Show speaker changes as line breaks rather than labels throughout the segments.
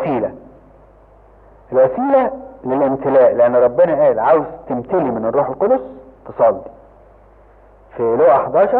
وسيلة الوسيلة للامتلاء لان ربنا قال عاوز تمتلي من الروح القدس تصلي في لوقا 11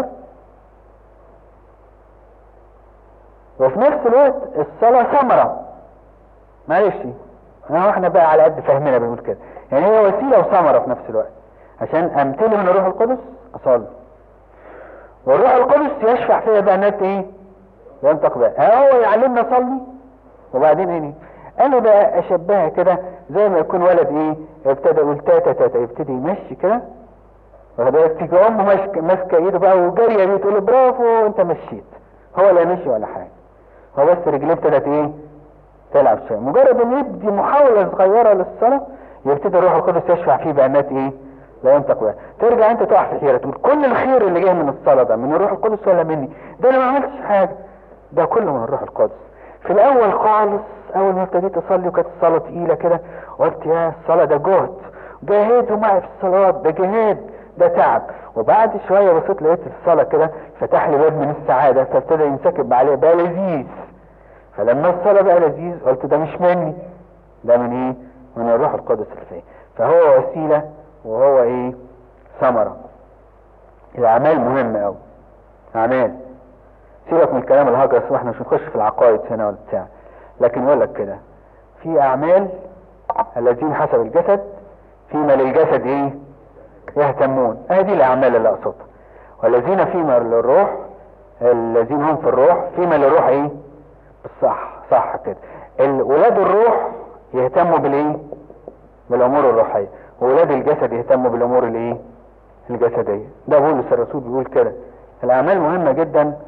وفي نفس الوقت الصلاة ثمرة معلش اهو احنا بقى على قد فهمنا بنقول كده يعني هي وسيلة وثمرة في نفس الوقت عشان امتلي من الروح القدس اصلي والروح القدس يشفع فيا بقى انك ايه ينطق بقى هو يعلمنا صلي وبعدين ايه انا بقى اشبهها كده زي ما يكون ولد ايه ابتدى يقول تاتا تاتا يبتدي يمشي كده واخد بالك تيجي امه ماسكه ماسكه ايده بقى وجاريه بيه تقول له برافو انت مشيت هو لا مشي ولا حاجه هو بس رجليه ابتدت ايه تلعب شويه مجرد ان يدي محاوله صغيره للصلاه يبتدي الروح القدس يشفع فيه بانات ايه لا ينطق بها ترجع انت تقع في حيره تقول كل الخير اللي جاي من الصلاه ده من الروح القدس ولا مني ده انا ما عملتش حاجه ده كله من الروح القدس في الاول خالص اول ما ابتديت اصلي وكانت الصلاه تقيله كده قلت يا الصلاه ده جهد جاهدوا معي في الصلوات ده جهاد ده تعب وبعد شويه بصيت لقيت الصلاه كده فتح لي باب من السعاده فابتدى ينسكب عليه بقى لذيذ فلما الصلاه بقى لذيذ قلت ده مش مني ده من ايه من الروح القدس اللي فيه فهو وسيله وهو ايه ثمره الاعمال مهمه قوي اعمال سيبك من الكلام الهجرس واحنا مش هنخش في العقائد هنا ولا بتاع لكن يقول لك كده في اعمال الذين حسب الجسد فيما للجسد ايه يهتمون هذه الاعمال اللي اقصدها والذين فيما للروح الذين هم في الروح فيما للروح ايه بالصح صح كده ولاد الروح يهتموا بالايه بالامور الروحيه وولاد الجسد يهتموا بالامور الايه الجسديه ده بولس الرسول بيقول كده الاعمال مهمه جدا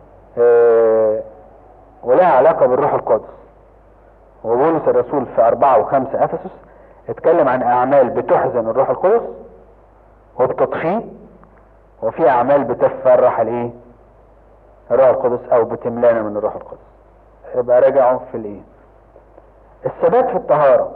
آه ولها علاقه بالروح القدس وبولس الرسول في أربعة وخمسة أفسس اتكلم عن أعمال بتحزن الروح القدس وبتطفيه وفي أعمال بتفرح الإيه؟ الروح القدس أو بتملانا من الروح القدس يبقى راجعوا في الإيه؟ الثبات في الطهارة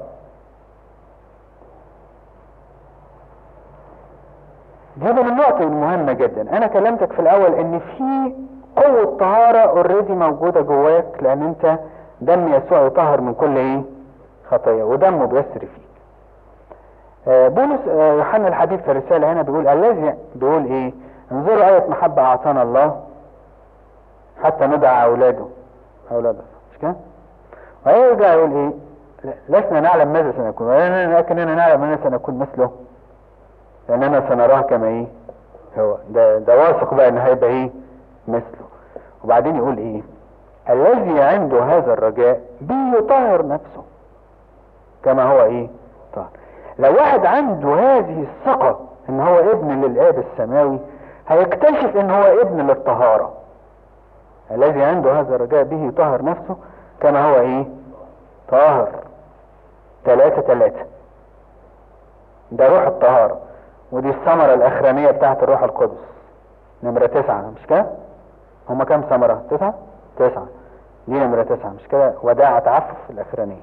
دي من النقطة المهمة جدا أنا كلمتك في الأول إن في قوة طهارة اوريدي موجودة جواك لأن أنت دم يسوع يطهر من كل إيه؟ خطية ودمه بيسري فيك. آه بولس آه يوحنا الحبيب في الرسالة هنا بيقول الذي بيقول إيه؟ انظروا آية محبة أعطانا الله حتى ندعى أولاده أولاده مش كده؟ ويرجع يقول إيه؟ لسنا نعلم ماذا سنكون ولكننا نعلم أننا سنكون مثله لأننا سنراه كما إيه؟ هو ده ده واثق بقى إن هيبقى إيه؟ مثله وبعدين يقول إيه؟ الذي عنده هذا الرجاء بيطهر نفسه كما هو إيه؟ طهر لو واحد عنده هذه الثقة إن هو ابن للآب السماوي هيكتشف إن هو ابن للطهارة الذي عنده هذا الرجاء به يطهر نفسه كما هو إيه؟ طاهر ثلاثة ثلاثة ده روح الطهارة ودي الثمرة الأخرانية بتاعت الروح القدس نمرة تسعة مش كده؟ هما كام ثمرة؟ تسعة؟ تسعة دي نمرة تسعة مش كده؟ وداع تعفف الأخرانية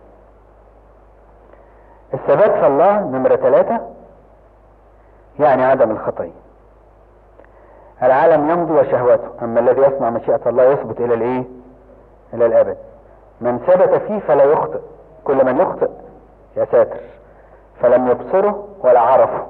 الثبات في الله نمرة ثلاثة يعني عدم الخطية العالم يمضي وشهوته أما الذي يصنع مشيئة الله يثبت إلى الإيه؟ إلى الأبد من ثبت فيه فلا يخطئ كل من يخطئ يا ساتر فلم يبصره ولا عرفه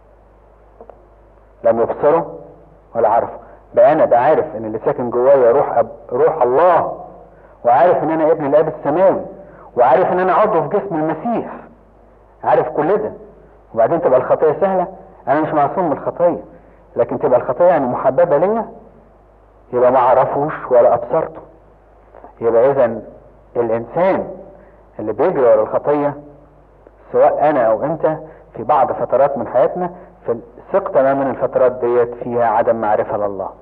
لم يبصره ولا عرفه بقى انا بقى عارف ان اللي ساكن جوايا روح أب روح الله وعارف ان انا ابن الاب السماوي وعارف ان انا عضو في جسم المسيح عارف كل ده وبعدين تبقى الخطيه سهله انا مش معصوم من الخطيه لكن تبقى الخطيه يعني محببه ليا يبقى ما اعرفوش ولا ابصرته يبقى اذا الانسان اللي بيجري ورا الخطيه سواء انا او انت في بعض فترات من حياتنا في ثق تماما الفترات ديت فيها عدم معرفه لله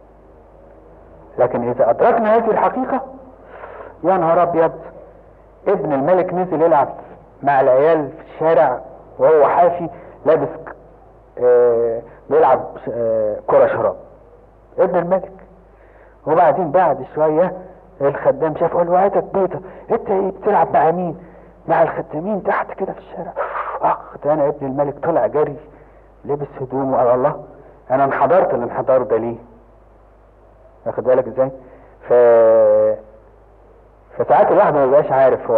لكن اذا ادركنا هذه الحقيقه يا نهار ابيض ابن الملك نزل يلعب مع العيال في الشارع وهو حافي لابس آه بيلعب آه كره شراب ابن الملك وبعدين بعد شويه الخدام شاف قال له هاتك بيته انت ايه بتلعب مع مين مع الخدامين تحت كده في الشارع اخ ده انا ابن الملك طلع جري لبس هدومه قال الله انا انحدرت الانحدار ده ليه واخد بالك ازاي ف فساعات الواحد ما بيبقاش عارف هو